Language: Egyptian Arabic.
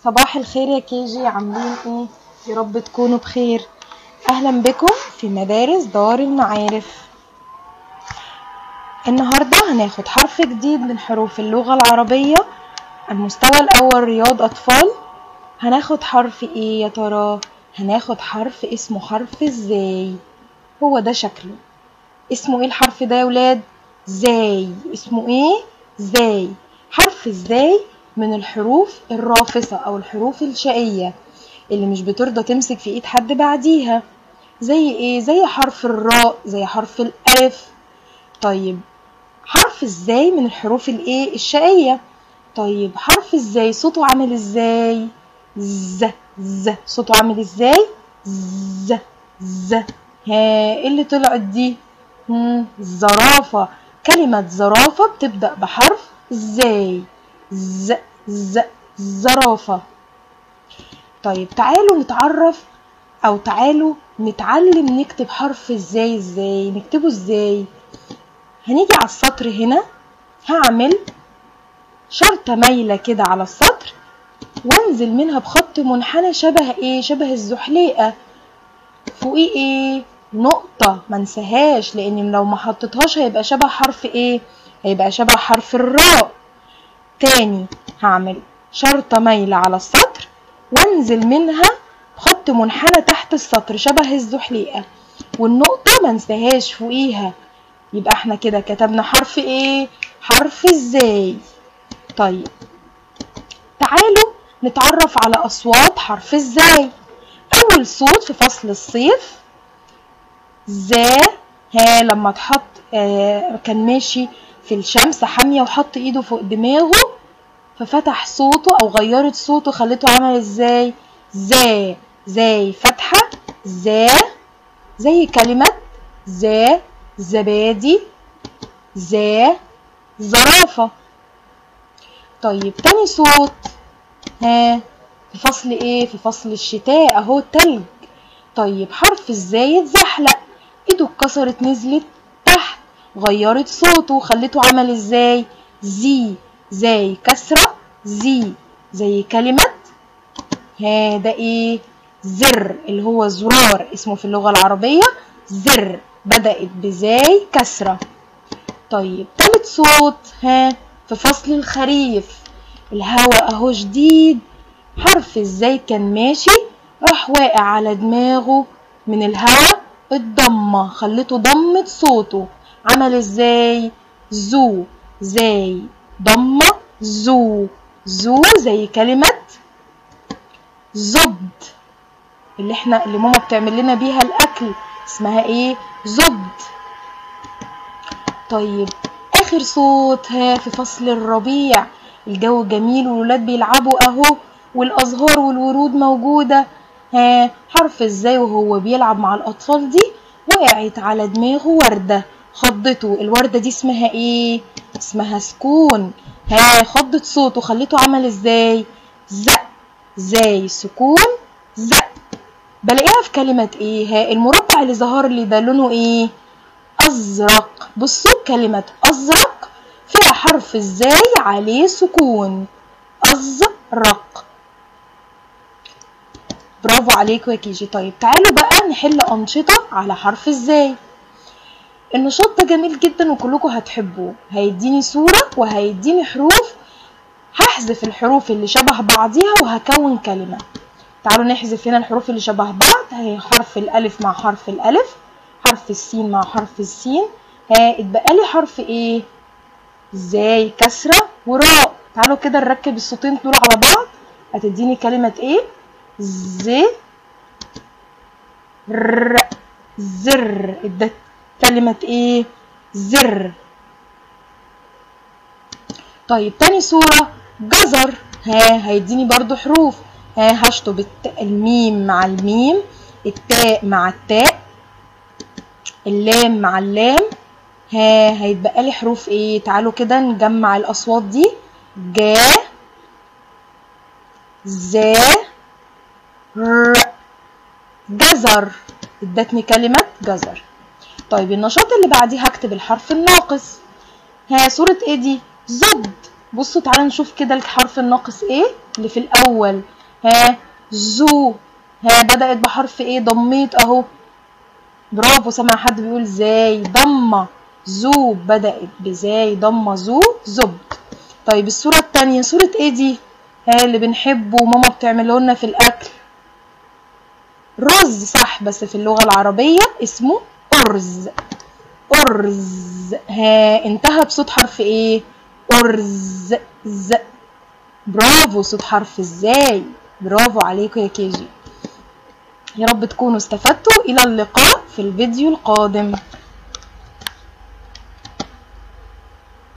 صباح الخير يا كيجي عاملين ايه يا رب تكونوا بخير اهلا بكم في مدارس دار المعارف النهارده هناخد حرف جديد من حروف اللغه العربيه المستوى الاول رياض اطفال هناخد حرف ايه يا ترى هناخد حرف اسمه حرف ازاي هو ده شكله اسمه ايه الحرف ده يا ولاد زاي اسمه ايه زاي حرف ازاي من الحروف الرافصة أو الحروف الشقية اللي مش بترضى تمسك في إيد حد بعديها زي إيه؟ زي حرف الراء زي حرف الألف طيب حرف إزاي من الحروف الإيه؟ الشقية طيب حرف إزاي صوته عامل إزاي؟ ز ز صوته عامل إزاي؟ ز ز ها إيه اللي طلعت دي؟ مم، زرافة كلمة زرافة بتبدأ بحرف إزاي ز ز زرافة طيب تعالوا نتعرف او تعالوا نتعلم نكتب حرف ازاي ازاي نكتبه ازاي هنيجي على السطر هنا هعمل شرطة مايلة كده على السطر وانزل منها بخط منحنى شبه ايه شبه الزحليقة فوقيه ايه نقطة منساهاش لان لو ما حطيتهاش هيبقى شبه حرف ايه هيبقى شبه حرف الراء تاني هعمل شرطة مايلة على السطر وانزل منها بخط منحنى تحت السطر شبه الزحليقة والنقطة منساهاش فوقيها يبقى احنا كده كتبنا حرف ايه حرف ازاي طيب تعالوا نتعرف على اصوات حرف ازاي اول صوت في فصل الصيف زا ها لما اتحط آه كان ماشي في الشمس حامية وحط ايده فوق دماغه ففتح صوته او غيرت صوته خلته عمل ازاي زا زي فتحة زا زي كلمة زا زبادي زا زرافة طيب تاني صوت ها في فصل ايه في فصل الشتاء اهو تلج طيب حرف ازاي اتزحلق ايده اتكسرت نزلت تحت غيرت صوته خلته عمل ازاي زي زي كسرة زي زي كلمة ها ده ايه زر اللي هو زرار اسمه في اللغة العربية زر بدأت بزاي كسرة طيب تالت صوت ها في فصل الخريف الهواء اهو جديد حرف ازاي كان ماشي راح واقع على دماغه من الهواء الضمة خلته ضمت صوته عمل ازاي زو زي ضمة زو زو زي كلمة زبد اللي احنا اللي ماما بتعمل لنا بيها الاكل اسمها ايه زبد طيب اخر صوت ها في فصل الربيع الجو جميل والولاد بيلعبوا اهو والازهار والورود موجودة ها حرف ازاي وهو بيلعب مع الاطفال دي وقعت على دماغه وردة خضته الوردة دي اسمها ايه اسمها سكون ها خضت صوته خليته عمل ازاي زق زي سكون زق بلاقيها في كلمة ايه ها المربع اللي ظهر لي ده لونه ايه ازرق بصوا كلمة ازرق فيها حرف ازاي عليه سكون ازرق برافو عليكم يا كيجي طيب تعالوا بقى نحل انشطة على حرف ازاي النشاط ده جميل جدا وكلكم هتحبوه هيديني صورة وهيديني حروف هحذف الحروف اللي شبه بعضيها وهكون كلمة تعالوا نحذف هنا الحروف اللي شبه بعض هي حرف الألف مع حرف الألف حرف السين مع حرف السين ها اتبقى لي حرف ايه زي كسرة وراء تعالوا كده نركب الصوتين دول على بعض هتديني كلمة ايه ز ر زر ادت كلمة ايه زر طيب تاني صورة جزر ها هيديني برضو حروف ها هشطب الت... الميم مع الميم التاء مع التاء اللام مع اللام ها هيتبقى لي حروف ايه تعالوا كده نجمع الاصوات دي جا زا ر جزر ادتني كلمة جزر طيب النشاط اللي بعديه هكتب الحرف الناقص ها صورة ايه دي زبد بصوا تعالوا نشوف كده الحرف الناقص ايه اللي في الاول ها زو ها بدأت بحرف ايه ضميت اهو برافو سامع حد بيقول زاي ضمة زو بدأت بزاي ضمة زو زب طيب الصورة التانية صورة ايه دي ها اللي بنحبه وماما بتعمله لنا في الأكل رز صح بس في اللغة العربية اسمه أرز أرز ها انتهى بصوت حرف ايه أرز ز برافو صوت حرف ازاي برافو عليكم يا كيجي يا رب تكونوا استفدتوا إلى اللقاء في الفيديو القادم